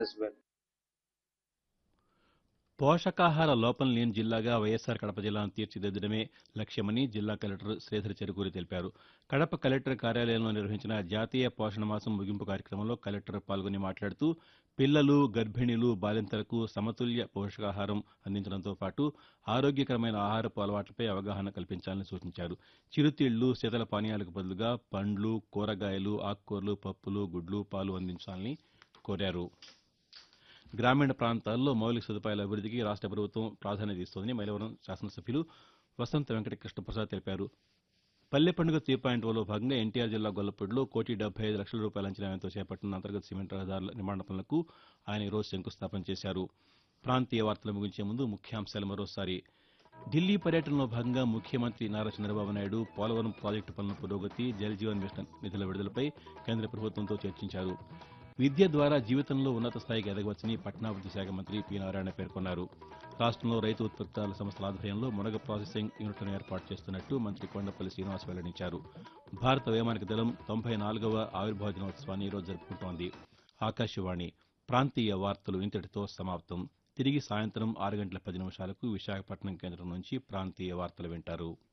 as well. పోషకాహార లోపం లేని జిల్లాగా వైఎస్సార్ కడప జిల్లాను తీర్చిదిద్దడమే లక్ష్యమని జిల్లా కలెక్టర్ శ్రీధర్ చెరుకూరి తెలిపారు కడప కలెక్టర్ కార్యాలయంలో నిర్వహించిన జాతీయ పోషణ మాసం ముగింపు కార్యక్రమంలో కలెక్టర్ పాల్గొని మాట్లాడుతూ పిల్లలు గర్భిణీలు బాలింతలకు సమతుల్య పోషకాహారం అందించడంతో పాటు ఆరోగ్యకరమైన ఆహారపు అలవాట్లపై అవగాహన కల్పించాలని సూచించారు చిరుతిళ్లు శీతల పానీయాలకు బదులుగా పండ్లు కూరగాయలు ఆకుకూరలు పప్పులు గుడ్లు పాలు అందించాలని కోరారు గ్రామీణ ప్రాంతాల్లో మౌలిక సదుపాయాల అభివృద్ధికి రాష్ట్ర ప్రభుత్వం ప్రాధాన్యత ఇస్తోందని మైలవరం శాసనసభ్యులు వసంత వెంకట కృష్ణప్రసాద్ తెలిపారు పల్లె పండుగ త్రీ పాయింట్ ఓలో భాగంగా ఎన్టీఆర్ జిల్లా గొల్లపూడిలో కోటి డెబ్బై ఐదు లక్షల రూపాయల అంచనాతో చేపట్టిన అంతర్గత సిమెంట్ రహదారుల నిర్మాణ పనులకు ఆయన ఈరోజు శంకుస్థాపన చేశారు ప్రాంతీయ వార్తలు ముగించే ముందు ముఖ్యాంశాలు మరోసారి ఢిల్లీ పర్యటనలో భాగంగా ముఖ్యమంత్రి నారా చంద్రబాబు నాయుడు పోలవరం ప్రాజెక్టు పనుల పురోగతి జల్ జీవన్ మిషన్ నిధుల విడుదలపై కేంద్ర ప్రభుత్వంతో చర్చించారు విద్య ద్వారా జీవితంలో ఉన్నత స్థాయికి ఎదగవచ్చని పట్టణాభివృద్ధి శాఖ మంత్రి పి నారాయణ పేర్కొన్నారు రాష్ట్రంలో రైతు ఉత్పత్తుల సంస్థల ఆధ్వర్యంలో మునగ ప్రాసెసింగ్ యూనిట్లను ఏర్పాటు చేస్తున్నట్టు మంత్రి కొండపల్లి శ్రీనివాస్ వెల్లడించారు భారత వైమానిక దళం తొంభై నాలుగవ ఆవిర్భావ దినోత్సవాన్ని ఈరోజు జరుపుకుంటోంది ఆకాశవాణి ప్రాంతీయ వార్తలు ఇంతటితో సమాప్తం తిరిగి సాయంత్రం ఆరు గంటల పది నిమిషాలకు విశాఖపట్నం కేంద్రం నుంచి ప్రాంతీయ వార్తలు వింటారు